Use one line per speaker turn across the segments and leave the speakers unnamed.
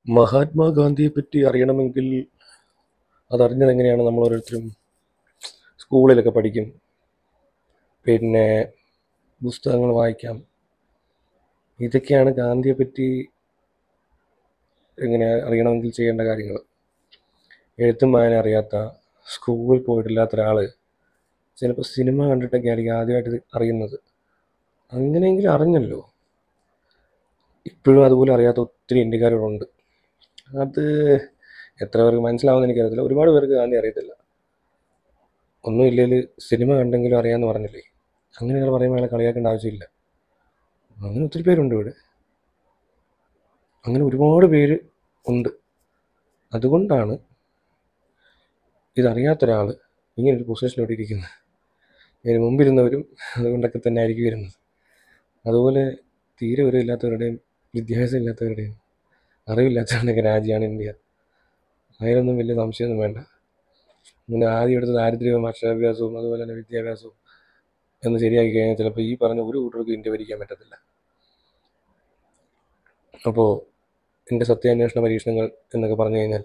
മഹാത്മാഗാന്ധിയെ പറ്റി അറിയണമെങ്കിൽ അതറിഞ്ഞത് എങ്ങനെയാണ് നമ്മൾ ഓരോരുത്തരും സ്കൂളിലൊക്കെ പഠിക്കും പിന്നെ പുസ്തകങ്ങൾ വായിക്കാം ഇതൊക്കെയാണ് ഗാന്ധിയെ പറ്റി എങ്ങനെ അറിയണമെങ്കിൽ ചെയ്യേണ്ട കാര്യങ്ങൾ എഴുത്തും വായന അറിയാത്ത സ്കൂളിൽ പോയിട്ടില്ലാത്ത ഒരാൾ ചിലപ്പോൾ സിനിമ കണ്ടിട്ടൊക്കെ ആയിരിക്കും ആദ്യമായിട്ട് ഇത് അറിയുന്നത് അങ്ങനെയെങ്കിലും അറിഞ്ഞല്ലോ ഇപ്പോഴും അതുപോലെ അറിയാത്ത ഒത്തിരി ഇന്ത്യക്കാരുണ്ട് അത് എത്ര പേർക്ക് മനസ്സിലാവുമെന്ന് എനിക്കറിയത്തില്ല ഒരുപാട് പേർക്ക് ഗാന്ധി അറിയത്തില്ല ഒന്നുമില്ലെങ്കിൽ സിനിമ കണ്ടെങ്കിലും അറിയാമെന്ന് പറഞ്ഞില്ലേ അങ്ങനെ അയാൾ പറയുമ്പോൾ അയാളെ കളിയാക്കേണ്ട ആവശ്യമില്ല അങ്ങനെ ഒത്തിരി പേരുണ്ട് ഇവിടെ അങ്ങനെ ഒരുപാട് പേര് ഉണ്ട് അതുകൊണ്ടാണ് ഇതറിയാത്തൊരാൾ ഇങ്ങനൊരു പൊസിഷനിലോട്ട് ഇരിക്കുന്നത് ഇതിന് മുമ്പിരുന്നവരും അതുകൊണ്ടൊക്കെ തന്നെ ആയിരിക്കും വരുന്നത് അതുപോലെ തീരെ വിവരമില്ലാത്തവരുടെയും വിദ്യാഭ്യാസം ഇല്ലാത്തവരുടെയും അറിവില്ലാത്തവരുടെയൊക്കെ രാജ്യമാണ് ഇന്ത്യ അതിലൊന്നും വലിയ സംശയമൊന്നും വേണ്ട പിന്നെ ആദ്യം എടുത്ത ദാരിദ്ര്യവും അക്ഷരാഭ്യാസവും അതുപോലെ തന്നെ വിദ്യാഭ്യാസവും എന്ന് ശരിയാക്കി കഴിഞ്ഞാൽ ചിലപ്പോൾ ഈ പറഞ്ഞ ഒരു കൂട്ടർക്കും ഇന്ത്യ ഭരിക്കാൻ പറ്റത്തില്ല അപ്പോൾ എൻ്റെ സത്യാന്വേഷണ പരീക്ഷണങ്ങൾ എന്നൊക്കെ പറഞ്ഞു കഴിഞ്ഞാൽ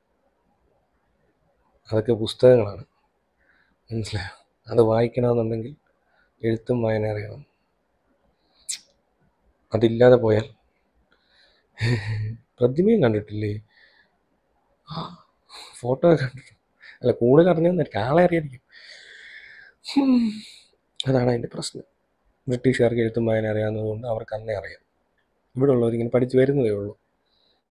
അതൊക്കെ പുസ്തകങ്ങളാണ് മനസ്സിലായോ അത് വായിക്കണമെന്നുണ്ടെങ്കിൽ എഴുത്തും വായന അറിയണം അതില്ലാതെ പോയാൽ പ്രതിമയും കണ്ടിട്ടില്ലേ ആ ഫോട്ടോ കണ്ടിട്ടുണ്ട് അല്ല കൂടുതൽ അറിഞ്ഞാൽ ആളെ അറിയായിരിക്കും ഹും. അതാണ് അതിൻ്റെ പ്രശ്നം ബ്രിട്ടീഷുകാർക്ക് എഴുത്തും വായന അറിയാവുന്നതുകൊണ്ട് അവർക്ക് അന്നേ അറിയാം ഇവിടെ ഉള്ളവരിങ്ങനെ പഠിച്ചു വരുന്നതേ ഉള്ളൂ